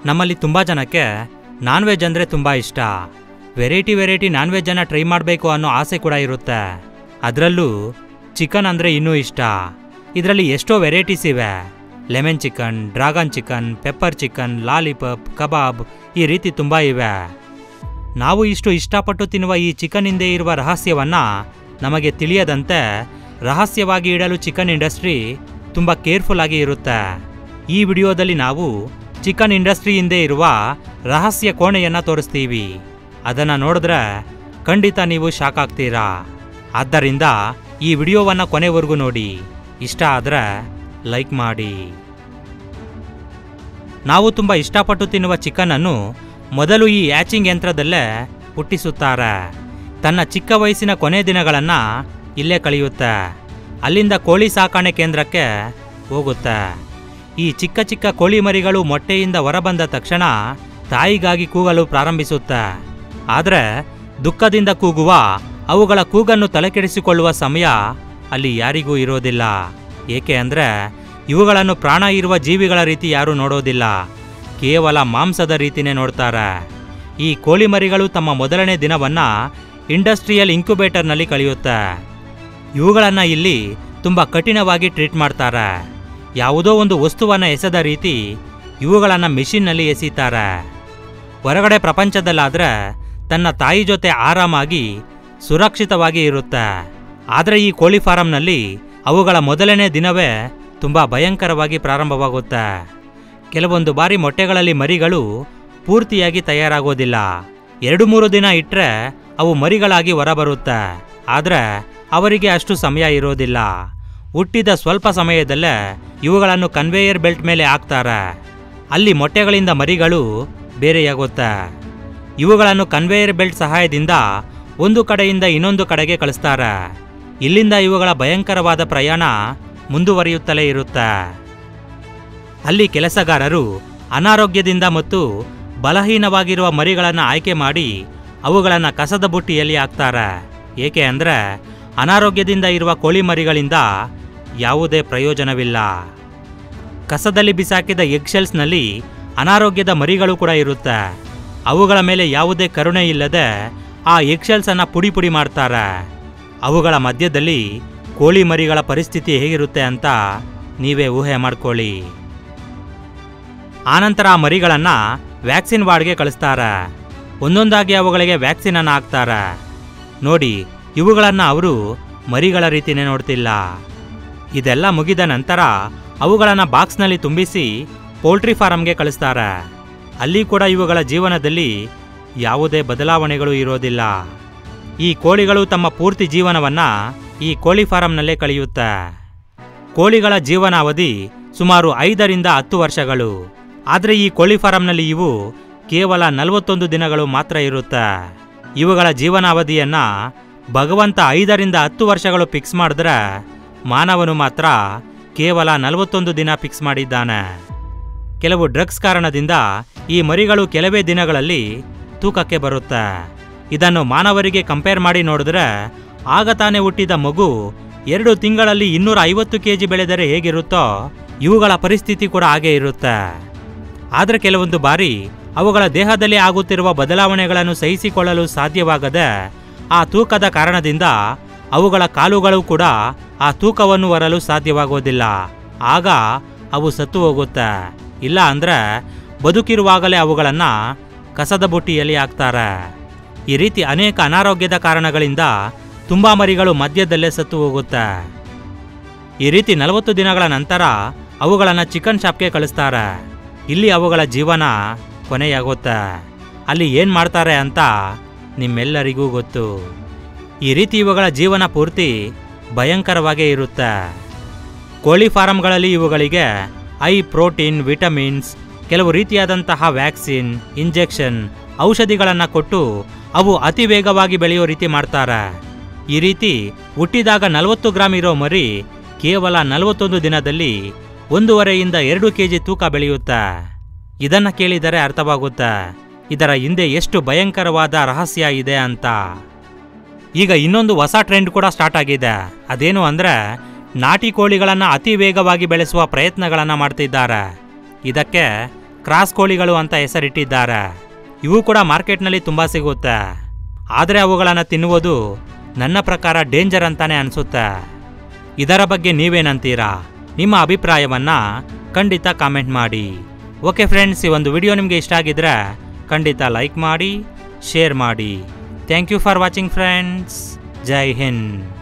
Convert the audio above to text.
ನಮ್ಮಲ್ಲಿ ತುಂಬ ಜನಕ್ಕೆ ನಾನ್ ವೆಜ್ ಅಂದರೆ ತುಂಬ ಇಷ್ಟ ವೆರೈಟಿ ವೆರೈಟಿ ನಾನ್ ವೆಜ್ಜನ್ನು ಟ್ರೈ ಮಾಡಬೇಕು ಅನ್ನೋ ಆಸೆ ಕೂಡ ಇರುತ್ತೆ ಅದರಲ್ಲೂ ಚಿಕನ್ ಅಂದರೆ ಇನ್ನೂ ಇಷ್ಟ ಇದರಲ್ಲಿ ಎಷ್ಟೋ ವೆರೈಟೀಸ್ ಇವೆ lemon chicken dragon chicken pepper chicken lollipop ಕಬಾಬ್ ಈ ರೀತಿ ತುಂಬ ಇವೆ ನಾವು ಇಷ್ಟು ಇಷ್ಟಪಟ್ಟು ತಿನ್ನುವ ಈ ಚಿಕನ್ ಹಿಂದೆ ಇರುವ ರಹಸ್ಯವನ್ನ ನಮಗೆ ತಿಳಿಯದಂತೆ ರಹಸ್ಯವಾಗಿ ಇಡಲು ಚಿಕನ್ ಇಂಡಸ್ಟ್ರಿ ತುಂಬ ಕೇರ್ಫುಲ್ ಆಗಿ ಇರುತ್ತೆ ಈ ವಿಡಿಯೋದಲ್ಲಿ ನಾವು ಚಿಕನ್ ಇಂಡಸ್ಟ್ರಿ ಹಿಂದೆ ಇರುವ ರಹಸ್ಯ ಕೋಣೆಯನ್ನ ತೋರಿಸ್ತೀವಿ ಅದನ್ನ ನೋಡಿದ್ರೆ ಖಂಡಿತ ನೀವು ಶಾಕ್ ಆಗ್ತೀರಾ ಆದ್ದರಿಂದ ಈ ವಿಡಿಯೋವನ್ನ ಕೊನೆವರೆಗೂ ನೋಡಿ ಇಷ್ಟ ಆದ್ರೆ ಲೈಕ್ ಮಾಡಿ ನಾವು ತುಂಬ ಇಷ್ಟಪಟ್ಟು ತಿನ್ನುವ ಚಿಕನ್ ಅನ್ನು ಮೊದಲು ಈ ಹ್ಯಾಚಿಂಗ್ ಯಂತ್ರದಲ್ಲೇ ಹುಟ್ಟಿಸುತ್ತಾರೆ ತನ್ನ ಚಿಕ್ಕ ವಯಸ್ಸಿನ ಕೊನೆ ದಿನಗಳನ್ನು ಇಲ್ಲೇ ಕಳೆಯುತ್ತೆ ಅಲ್ಲಿಂದ ಕೋಳಿ ಸಾಕಾಣೆ ಕೇಂದ್ರಕ್ಕೆ ಹೋಗುತ್ತೆ ಈ ಚಿಕ್ಕ ಚಿಕ್ಕ ಕೋಳಿ ಮರಿಗಳು ಮೊಟ್ಟೆಯಿಂದ ಹೊರಬಂದ ತಕ್ಷಣ ತಾಯಿಗಾಗಿ ಕೂಗಲು ಪ್ರಾರಂಭಿಸುತ್ತೆ ಆದರೆ ದುಃಖದಿಂದ ಕೂಗುವ ಅವುಗಳ ಕೂಗನ್ನು ತಲೆಕೆಡಿಸಿಕೊಳ್ಳುವ ಸಮಯ ಅಲ್ಲಿ ಯಾರಿಗೂ ಇರೋದಿಲ್ಲ ಏಕೆ ಅಂದರೆ ಇವುಗಳನ್ನು ಪ್ರಾಣ ಇರುವ ಜೀವಿಗಳ ರೀತಿ ಯಾರೂ ನೋಡೋದಿಲ್ಲ ಕೇವಲ ಮಾಂಸದ ರೀತಿನೇ ನೋಡ್ತಾರೆ ಈ ಕೋಳಿ ಮರಿಗಳು ತಮ್ಮ ಮೊದಲನೇ ದಿನವನ್ನ ಇಂಡಸ್ಟ್ರಿಯಲ್ ಇನ್ಕ್ಯುಬೇಟರ್ನಲ್ಲಿ ಕಳೆಯುತ್ತೆ ಇವುಗಳನ್ನು ಇಲ್ಲಿ ತುಂಬ ಕಠಿಣವಾಗಿ ಟ್ರೀಟ್ ಮಾಡ್ತಾರೆ ಯಾವುದೋ ಒಂದು ವಸ್ತುವನ್ನು ಎಸೆದ ರೀತಿ ಇವುಗಳನ್ನು ಮೆಷಿನ್ನಲ್ಲಿ ಎಸೀತಾರೆ ಹೊರಗಡೆ ಪ್ರಪಂಚದಲ್ಲಾದ್ರೆ ತನ್ನ ತಾಯಿ ಜೊತೆ ಆರಾಮಾಗಿ ಸುರಕ್ಷಿತವಾಗಿ ಇರುತ್ತೆ ಆದರೆ ಈ ಕೋಳಿ ಫಾರಂನಲ್ಲಿ ಅವುಗಳ ಮೊದಲನೇ ದಿನವೇ ತುಂಬ ಭಯಂಕರವಾಗಿ ಪ್ರಾರಂಭವಾಗುತ್ತೆ ಕೆಲವೊಂದು ಬಾರಿ ಮೊಟ್ಟೆಗಳಲ್ಲಿ ಮರಿಗಳು ಪೂರ್ತಿಯಾಗಿ ತಯಾರಾಗೋದಿಲ್ಲ ಎರಡು ಮೂರು ದಿನ ಇಟ್ಟರೆ ಅವು ಮರಿಗಳಾಗಿ ಹೊರಬರುತ್ತೆ ಆದರೆ ಅವರಿಗೆ ಅಷ್ಟು ಸಮಯ ಇರೋದಿಲ್ಲ ಹುಟ್ಟಿದ ಸ್ವಲ್ಪ ಸಮಯದಲ್ಲೇ ಇವುಗಳನ್ನು ಕನ್ವೇಯರ್ ಬೆಲ್ಟ್ ಮೇಲೆ ಹಾಕ್ತಾರೆ ಅಲ್ಲಿ ಮೊಟ್ಟೆಗಳಿಂದ ಮರಿಗಳು ಬೇರೆಯಾಗುತ್ತೆ ಇವುಗಳನ್ನು ಕನ್ವೇಯರ್ ಬೆಲ್ಟ್ ಸಹಾಯದಿಂದ ಒಂದು ಕಡೆಯಿಂದ ಇನ್ನೊಂದು ಕಡೆಗೆ ಕಳಿಸ್ತಾರೆ ಇಲ್ಲಿಂದ ಇವುಗಳ ಭಯಂಕರವಾದ ಪ್ರಯಾಣ ಮುಂದುವರಿಯುತ್ತಲೇ ಇರುತ್ತೆ ಅಲ್ಲಿ ಕೆಲಸಗಾರರು ಅನಾರೋಗ್ಯದಿಂದ ಮತ್ತು ಬಲಹೀನವಾಗಿರುವ ಮರಿಗಳನ್ನು ಆಯ್ಕೆ ಮಾಡಿ ಅವುಗಳನ್ನು ಕಸದ ಬುಟ್ಟಿಯಲ್ಲಿ ಹಾಕ್ತಾರೆ ಏಕೆ ಅಂದರೆ ಅನಾರೋಗ್ಯದಿಂದ ಇರುವ ಕೋಳಿ ಮರಿಗಳಿಂದ ಯಾವುದೇ ಪ್ರಯೋಜನವಿಲ್ಲ ಕಸದಲ್ಲಿ ಬಿಸಾಕಿದ ಎಗ್ಶೆಲ್ಸ್ನಲ್ಲಿ ಅನಾರೋಗ್ಯದ ಮರಿಗಳು ಕೂಡ ಇರುತ್ತೆ ಅವುಗಳ ಮೇಲೆ ಯಾವುದೇ ಕರುಣೆ ಇಲ್ಲದೆ ಆ ಎಗ್ಶೆಲ್ಸನ್ನು ಪುಡಿ ಪುಡಿ ಮಾಡ್ತಾರೆ ಅವುಗಳ ಮಧ್ಯದಲ್ಲಿ ಕೋಳಿ ಮರಿಗಳ ಪರಿಸ್ಥಿತಿ ಹೇಗಿರುತ್ತೆ ಅಂತ ನೀವೇ ಊಹೆ ಮಾಡ್ಕೊಳ್ಳಿ ಆನಂತರ ಆ ಮರಿಗಳನ್ನು ವ್ಯಾಕ್ಸಿನ್ ವಾರ್ಡ್ಗೆ ಕಳಿಸ್ತಾರೆ ಒಂದೊಂದಾಗಿ ಅವುಗಳಿಗೆ ವ್ಯಾಕ್ಸಿನ್ ಅನ್ನು ಹಾಕ್ತಾರೆ ನೋಡಿ ಇವುಗಳನ್ನು ಅವರು ಮರಿಗಳ ರೀತಿನೇ ನೋಡ್ತಿಲ್ಲ ಇದೆಲ್ಲ ಮುಗಿದ ನಂತರ ಅವುಗಳನ್ನು ಬಾಕ್ಸ್ನಲ್ಲಿ ತುಂಬಿಸಿ ಪೋಲ್ಟ್ರಿ ಫಾರಂಗೆ ಕಳಿಸ್ತಾರೆ ಅಲ್ಲಿ ಕೂಡ ಇವುಗಳ ಜೀವನದಲ್ಲಿ ಯಾವುದೇ ಬದಲಾವಣೆಗಳು ಇರೋದಿಲ್ಲ ಈ ಕೋಳಿಗಳು ತಮ್ಮ ಪೂರ್ತಿ ಜೀವನವನ್ನ ಈ ಕೋಳಿ ಫಾರಂನಲ್ಲೇ ಕಳೆಯುತ್ತೆ ಕೋಳಿಗಳ ಜೀವನಾವಧಿ ಸುಮಾರು ಐದರಿಂದ ಹತ್ತು ವರ್ಷಗಳು ಆದರೆ ಈ ಕೋಳಿ ಫಾರಂನಲ್ಲಿ ಇವು ಕೇವಲ ನಲವತ್ತೊಂದು ದಿನಗಳು ಮಾತ್ರ ಇರುತ್ತೆ ಇವುಗಳ ಜೀವನಾವಧಿಯನ್ನ ಭಗವಂತ ಐದರಿಂದ ಹತ್ತು ವರ್ಷಗಳು ಫಿಕ್ಸ್ ಮಾಡಿದ್ರೆ ಮಾನವನು ಮಾತ್ರ ಕೇವಲ ನಲವತ್ತೊಂದು ದಿನ ಫಿಕ್ಸ್ ಮಾಡಿದ್ದಾನೆ ಕೆಲವು ಡ್ರಗ್ಸ್ ಕಾರಣದಿಂದ ಈ ಮರಿಗಳು ಕೆಲವೇ ದಿನಗಳಲ್ಲಿ ತೂಕಕ್ಕೆ ಬರುತ್ತೆ ಇದನ್ನು ಮಾನವರಿಗೆ ಕಂಪೇರ್ ಮಾಡಿ ನೋಡಿದ್ರೆ ಆಗ ತಾನೇ ಹುಟ್ಟಿದ ಮಗು ಎರಡು ತಿಂಗಳಲ್ಲಿ ಇನ್ನೂರ ಐವತ್ತು ಕೆ ಜಿ ಬೆಳೆದರೆ ಹೇಗಿರುತ್ತೋ ಇವುಗಳ ಪರಿಸ್ಥಿತಿ ಕೂಡ ಹಾಗೆ ಇರುತ್ತೆ ಆದರೆ ಕೆಲವೊಂದು ಬಾರಿ ಅವುಗಳ ದೇಹದಲ್ಲಿ ಆಗುತ್ತಿರುವ ಬದಲಾವಣೆಗಳನ್ನು ಸಹಿಸಿಕೊಳ್ಳಲು ಸಾಧ್ಯವಾಗದೆ ಆ ತೂಕದ ಕಾರಣದಿಂದ ಅವುಗಳ ಕಾಲುಗಳು ಕೂಡ ಆ ತೂಕವನ್ನು ಹೊರಲು ಸಾಧ್ಯವಾಗೋದಿಲ್ಲ ಆಗ ಅವು ಸತ್ತು ಹೋಗುತ್ತೆ ಇಲ್ಲ ಅಂದ್ರೆ ಬದುಕಿರುವಾಗಲೇ ಅವುಗಳನ್ನು ಕಸದ ಬುಟ್ಟಿಯಲ್ಲಿ ಹಾಕ್ತಾರೆ ಈ ರೀತಿ ಅನೇಕ ಅನಾರೋಗ್ಯದ ಕಾರಣಗಳಿಂದ ತುಂಬಾ ಮರಿಗಳು ಮಧ್ಯದಲ್ಲೇ ಸತ್ತು ಹೋಗುತ್ತೆ ಈ ರೀತಿ ನಲವತ್ತು ದಿನಗಳ ನಂತರ ಅವುಗಳನ್ನು ಚಿಕನ್ ಶಾಪ್ಗೆ ಕಳಿಸ್ತಾರೆ ಇಲ್ಲಿ ಅವುಗಳ ಜೀವನ ಕೊನೆಯಾಗುತ್ತೆ ಅಲ್ಲಿ ಏನು ಮಾಡ್ತಾರೆ ಅಂತ ನಿಮ್ಮೆಲ್ಲರಿಗೂ ಗೊತ್ತು ಈ ರೀತಿ ಇವುಗಳ ಜೀವನ ಪೂರ್ತಿ ಭಯಂಕರವಾಗೇ ಇರುತ್ತೆ ಕೋಳಿ ಫಾರಂಗಳಲ್ಲಿ ಇವುಗಳಿಗೆ ಐ ಪ್ರೋಟೀನ್ ವಿಟಮಿನ್ಸ್ ಕೆಲವು ರೀತಿಯಾದಂತಹ ವ್ಯಾಕ್ಸಿನ್ ಇಂಜೆಕ್ಷನ್ ಔಷಧಿಗಳನ್ನು ಕೊಟ್ಟು ಅವು ಅತಿ ವೇಗವಾಗಿ ಬೆಳೆಯೋ ರೀತಿ ಮಾಡ್ತಾರೆ ಈ ರೀತಿ ಹುಟ್ಟಿದಾಗ ನಲವತ್ತು ಗ್ರಾಮ್ ಇರೋ ಮರಿ ಕೇವಲ ನಲವತ್ತೊಂದು ದಿನದಲ್ಲಿ ಒಂದೂವರೆಯಿಂದ ಎರಡು ಕೆಜಿ ತೂಕ ಬೆಳೆಯುತ್ತೆ ಇದನ್ನ ಕೇಳಿದರೆ ಅರ್ಥವಾಗುತ್ತೆ ಇದರ ಹಿಂದೆ ಎಷ್ಟು ಭಯಂಕರವಾದ ರಹಸ್ಯ ಇದೆ ಅಂತ ಈಗ ಇನ್ನೊಂದು ಹೊಸ ಟ್ರೆಂಡ್ ಕೂಡ ಸ್ಟಾರ್ಟ್ ಆಗಿದೆ ಅದೇನು ಅಂದ್ರೆ ನಾಟಿ ಕೋಳಿಗಳನ್ನು ಅತಿ ವೇಗವಾಗಿ ಬೆಳೆಸುವ ಪ್ರಯತ್ನಗಳನ್ನು ಮಾಡ್ತಿದ್ದಾರೆ ಇದಕ್ಕೆ ಕ್ರಾಸ್ ಕೋಳಿಗಳು ಅಂತ ಹೆಸರಿಟ್ಟಿದ್ದಾರೆ ಇವು ಕೂಡ ಮಾರ್ಕೆಟ್ನಲ್ಲಿ ತುಂಬ ಸಿಗುತ್ತೆ ಆದರೆ ಅವುಗಳನ್ನು ತಿನ್ನುವುದು ನನ್ನ ಪ್ರಕಾರ ಡೇಂಜರ್ ಅಂತಾನೆ ಅನಿಸುತ್ತೆ ಇದರ ಬಗ್ಗೆ ನೀವೇನಂತೀರಾ ನಿಮ್ಮ ಅಭಿಪ್ರಾಯವನ್ನ ಖಂಡಿತ ಕಾಮೆಂಟ್ ಮಾಡಿ ಓಕೆ ಫ್ರೆಂಡ್ಸ್ ಈ ಒಂದು ವಿಡಿಯೋ ನಿಮಗೆ ಇಷ್ಟ ಆಗಿದ್ರೆ ಖಂಡಿತ ಲೈಕ್ ಮಾಡಿ ಶೇರ್ ಮಾಡಿ thank you for watching friends Jai Hind